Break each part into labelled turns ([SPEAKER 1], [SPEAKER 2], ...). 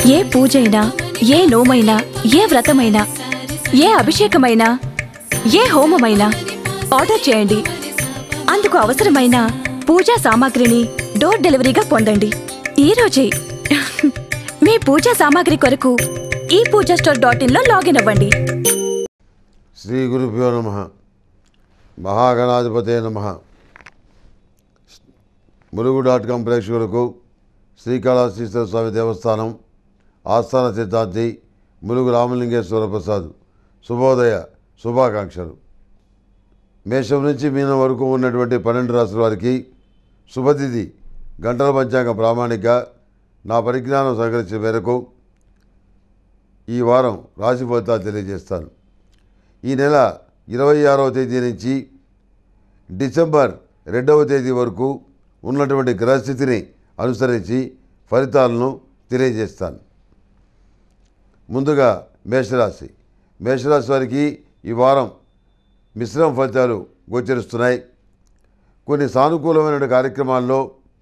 [SPEAKER 1] ఏ పూజైనా ఏ నోమైనా ఏ వ్రతమైనా ఏ అభిషేకమైనా ఏ హోమమైనా ఆర్డర్ చేయండి అందుకు అవసరమైన పూజా సామాగ్రిని డోర్ డెలివరీగా పొందండి ఈ రోజే మీ పూజా సామాగ్రి కొరకు ఈ పూజా స్టోర్ డాట్ ఇన్లో లాగిన్ అవ్వండి
[SPEAKER 2] శ్రీ గురుభ్యో నమ మహాగణాధిపతే నమ ములుగు డాట్ కాం ప్రేక్షకులకు శ్రీకాళహస్తీశ్వర స్వామి దేవస్థానం ఆస్థాన సిద్ధాంతి ములుగు రామలింగేశ్వర ప్రసాద్ శుభోదయ శుభాకాంక్షలు మేషం నుంచి మీనం వరకు ఉన్నటువంటి పన్నెండు రాసుల వారికి శుభతిథి గంటల పంచాంగం ప్రామాణిక నా పరిజ్ఞానం సహకరించిన మేరకు ఈ వారం రాశి ఫలితాలు తెలియజేస్తాను ఈ నెల ఇరవై ఆరవ తేదీ నుంచి డిసెంబర్ రెండవ తేదీ వరకు ఉన్నటువంటి గ్రహస్థితిని అనుసరించి ఫలితాలను తెలియజేస్తాను ముందుగా మేషరాశి మేషరాశి వారికి ఈ వారం మిశ్రమ ఫలితాలు గోచరిస్తున్నాయి కొన్ని సానుకూలమైన కార్యక్రమాల్లో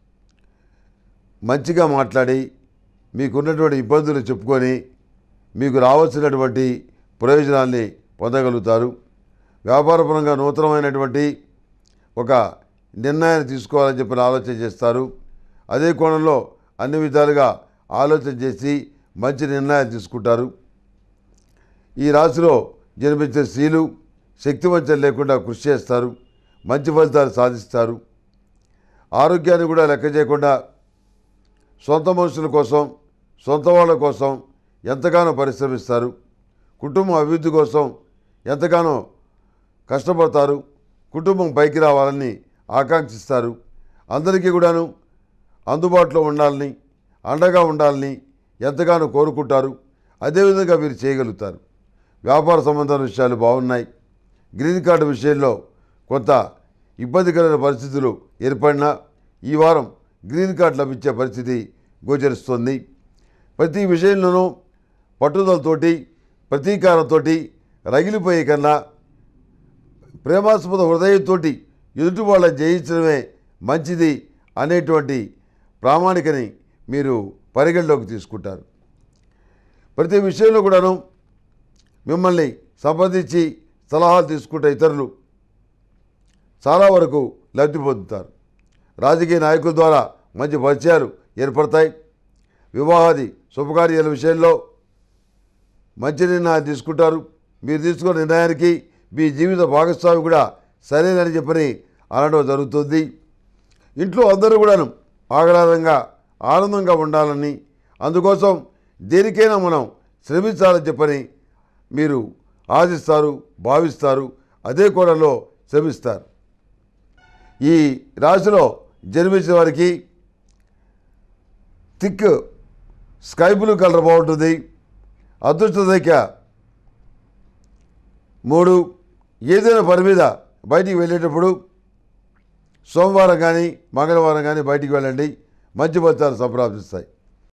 [SPEAKER 2] మంచిగా మాట్లాడి మీకున్నటువంటి ఇబ్బందులు చెప్పుకొని మీకు రావాల్సినటువంటి ప్రయోజనాల్ని పొందగలుగుతారు వ్యాపారపరంగా నూతనమైనటువంటి ఒక నిర్ణయాన్ని తీసుకోవాలని చెప్పిన ఆలోచన చేస్తారు అదే కోణంలో అన్ని విధాలుగా ఆలోచన చేసి మంచి నిర్ణయాలు తీసుకుంటారు ఈ రాశిలో జన్మించే స్త్రీలు శక్తివంచన లేకుండా కృషి చేస్తారు మంచి ఫలితాలు సాధిస్తారు ఆరోగ్యాన్ని కూడా లెక్క చేయకుండా సొంత మనుషుల కోసం సొంత వాళ్ళ కోసం ఎంతగానో పరిశ్రమిస్తారు కుటుంబం అభివృద్ధి కోసం ఎంతగానో కష్టపడతారు కుటుంబం పైకి రావాలని ఆకాంక్షిస్తారు అందరికీ కూడాను అందుబాటులో ఉండాలని అండగా ఉండాలని ఎంతగానో కోరుకుంటారు అదేవిధంగా వీరు చేయగలుగుతారు వ్యాపార సంబంధమైన విషయాలు బాగున్నాయి గ్రీన్ కార్డు విషయంలో కొంత ఇబ్బందికరమైన పరిస్థితులు ఏర్పడినా ఈ వారం గ్రీన్ కార్డు లభించే పరిస్థితి గోచరిస్తుంది ప్రతి విషయంలోనూ పట్టుదలతోటి ప్రతీకారంతో రగిలిపోయే కన్నా ప్రేమాస్పద హృదయంతో ఎదుటి వాళ్ళని జయించడమే మంచిది అనేటువంటి ప్రామాణికని మీరు పరిగణలోకి తీసుకుంటారు ప్రతి విషయంలో కూడాను మిమ్మల్ని సంప్రదించి సలహాలు తీసుకుంటే ఇతరులు చాలా వరకు లబ్ధి పొందుతారు రాజకీయ నాయకుల ద్వారా మంచి పరిచయాలు ఏర్పడతాయి వివాహాది శుభకార్యాల విషయంలో మంచి నిర్ణయాలు తీసుకుంటారు మీరు తీసుకున్న నిర్ణయానికి మీ జీవిత భాగస్వామి కూడా సరేనని చెప్పని అనడం జరుగుతుంది ఇంట్లో అందరూ కూడాను ఆహ్లాదంగా ఆనందంగా ఉండాలని అందుకోసం దేనికైనా మనం శ్రమించాలని చెప్పని మీరు ఆశిస్తారు భావిస్తారు అదే కోణంలో శ్రమిస్తారు ఈ రాశిలో జన్మించిన వారికి థిక్ స్కై బ్లూ కలర్ బాగుంటుంది అదృష్ట సంఖ్య మూడు ఏదైనా పని మీద బయటికి వెళ్ళేటప్పుడు సోమవారం కానీ మంగళవారం కానీ బయటికి వెళ్ళండి మంచి ఫలితాలు సంప్రాప్తిస్తాయి